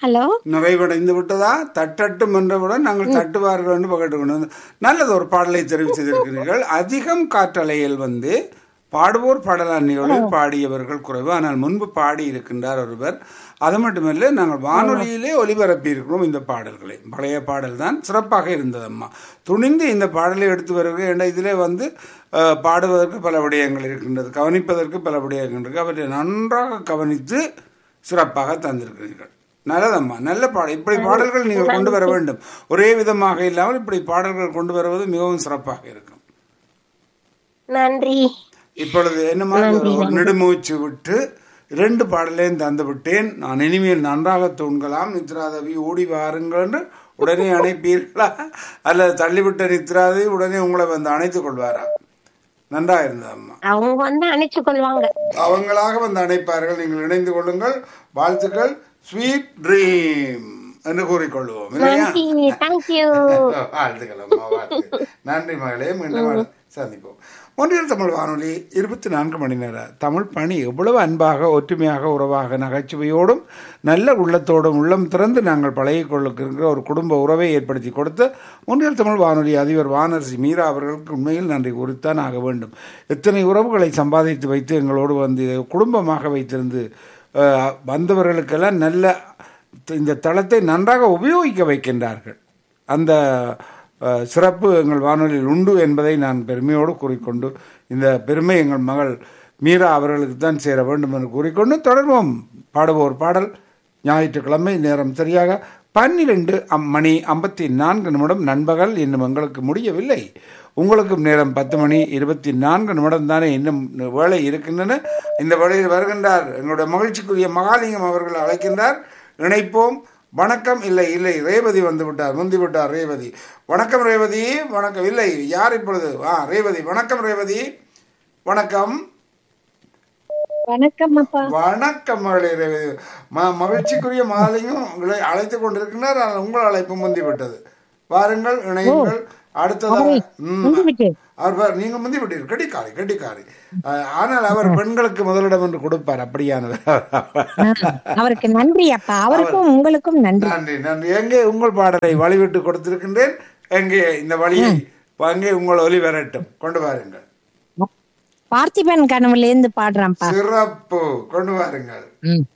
Hello நிறைவடைந்து விட்டதா தட்டட்டும் என்றவுடன் நாங்கள் தட்டுவார்கள் என்று பகட்டு கொண்டு வந்து நல்லது ஒரு பாடலை தெரிவு செய்திருக்கிறீர்கள் அதிகம் காற்றலையில் வந்து பாடுவோர் பாடலாண்டிகளில் பாடியவர்கள் குறைவு ஆனால் முன்பு பாடி இருக்கின்றார் ஒருவர் அது மட்டுமல்ல நாங்கள் வானொலியிலே ஒலிபரப்பி இருக்கிறோம் இந்த பாடல்களை பழைய பாடல் தான் சிறப்பாக இருந்தது அம்மா துணிந்து இந்த பாடலை எடுத்து வருகிறேன் என்ற இதிலே வந்து அஹ், பாடுவதற்கு பல விடயங்கள் இருக்கின்றது கவனிப்பதற்கு பல விடயங்கள் இருக்கு அவற்றை நன்றாக கவனித்து சிறப்பாக தந்திருக்கிறீர்கள் நல்லதம்மா நல்ல பாடல் இப்படி பாடல்கள் நீங்கள் கொண்டு வர வேண்டும் ஒரே விதமாக இல்லாமல் இப்படி பாடல்கள் கொண்டு வருவது மிகவும் சிறப்பாக இருக்கும் நன்றி இப்பொழுது என்னமா ஒரு நெடுமூச்சு விட்டு இரண்டு பாடலையும் தந்து விட்டேன் நான் இனிமேல் நன்றாக தூண்கலாம் நித்ராதவி ஓடி வாருங்கள் என்று உடனே அணைப்பீர்களா அல்லது தள்ளிவிட்ட நித்ராதவி உடனே உங்களை வந்து அணைத்துக் கொள்வாரா நன்றா இருந்தது அம்மா அவங்க வந்து அணைச்சு கொள்வாங்க அவங்களாக வந்து அணைப்பார்கள் நீங்கள் இணைந்து கொள்ளுங்கள் வாழ்த்துக்கள் ஸ்வீட் ட்ரீம் என்று கூறிக்கொள்வோம் இல்லையா நன்றி தேங்க்யூ வாழ்த்துக்கள் அம்மா வாழ்த்துக்கள் நன்றி மகளே மீண்டும் சந்திப்போம் ஒன்றியல் தமிழ் வானொலி இருபத்தி நான்கு மணி நேர தமிழ் பணி எவ்வளவு அன்பாக ஒற்றுமையாக உறவாக நகைச்சுவையோடும் நல்ல உள்ளத்தோடும் உள்ளம் திறந்து நாங்கள் பழகிக் கொள்ளுகின்ற ஒரு குடும்ப உறவை ஏற்படுத்தி கொடுத்த ஒன்றியல் தமிழ் வானொலி அதிபர் வானரசி மீரா அவர்களுக்கு உண்மையில் நன்றி கூறித்தான் ஆக வேண்டும் எத்தனை உறவுகளை சம்பாதித்து வைத்து எங்களோடு வந்து இதை குடும்பமாக வைத்திருந்து அஹ், வந்தவர்களுக்கெல்லாம் நல்ல இந்த தளத்தை நன்றாக உபயோகிக்க வைக்கின்றார்கள் அந்த அஹ், சிறப்பு எங்கள் வானொலியில் உண்டு என்பதை நான் பெருமையோடு கூறிக்கொண்டு இந்த பெருமை எங்கள் மகள் மீரா அவர்களுக்கு தான் சேர வேண்டும் என்று கூறிக்கொண்டு தொடர்வோம் பாடுவோர் பாடல் ஞாயிற்றுக்கிழமை நேரம் சரியாக பன்னிரெண்டு அம் மணி ஐம்பத்தி நான்கு நிமிடம் நண்பகல் இன்னும் எங்களுக்கு முடியவில்லை உங்களுக்கும் நேரம் பத்து மணி இருபத்தி நான்கு நிமிடம் தானே இன்னும் வேலை இருக்கின்றன இந்த வேளையில் வருகின்றார் எங்களுடைய மகிழ்ச்சிக்குரிய மகாலிங்கம் அவர்கள் அழைக்கின்றார் இணைப்போம் வணக்கம் இல்லை இல்லை ரேவதி வந்து விட்டார் முந்தி விட்டார் ரேவதி வணக்கம் ரேவதி வணக்கம் இல்லை யார் இப்பொழுது ஆ ரேவதி வணக்கம் ரேவதி வணக்கம் வணக்கம் அப்பா வணக்கம் மகளே ரேவதி ம- மகிழ்ச்சிக்குரிய மாலிங்கம் உங்களை அழைத்துக் கொண்டிருக்கிறார் ஆனால் உங்கள் அழைப்பு முந்தி விட்டது வாருங்கள் இணையுங்கள் அடுத்ததாக ம், அவர் பார், நீங்க முந்தி விட்டீர்கள் கெட்டிக்காரி கெட்டிக்காரி அஹ், ஆனால் அவர் பெண்களுக்கு முதலிடம் என்று கொடுப்பார் அப்படியானவர் அவருக்கு நன்றி அப்பா அவருக்கும் உங்களுக்கும் நன்றி நன்றி நன்றி எங்கே உங்கள் பாடலை வழிவிட்டு கொடுத்திருக்கின்றேன் எங்கே இந்த வழியை அங்கே உங்கள் ஒலி வரட்டும் கொண்டு வாருங்கள் பார்த்திபன் கனவுல இருந்து பாடுறான்ப்பா சிறப்பு கொண்டு வாருங்கள் ம்.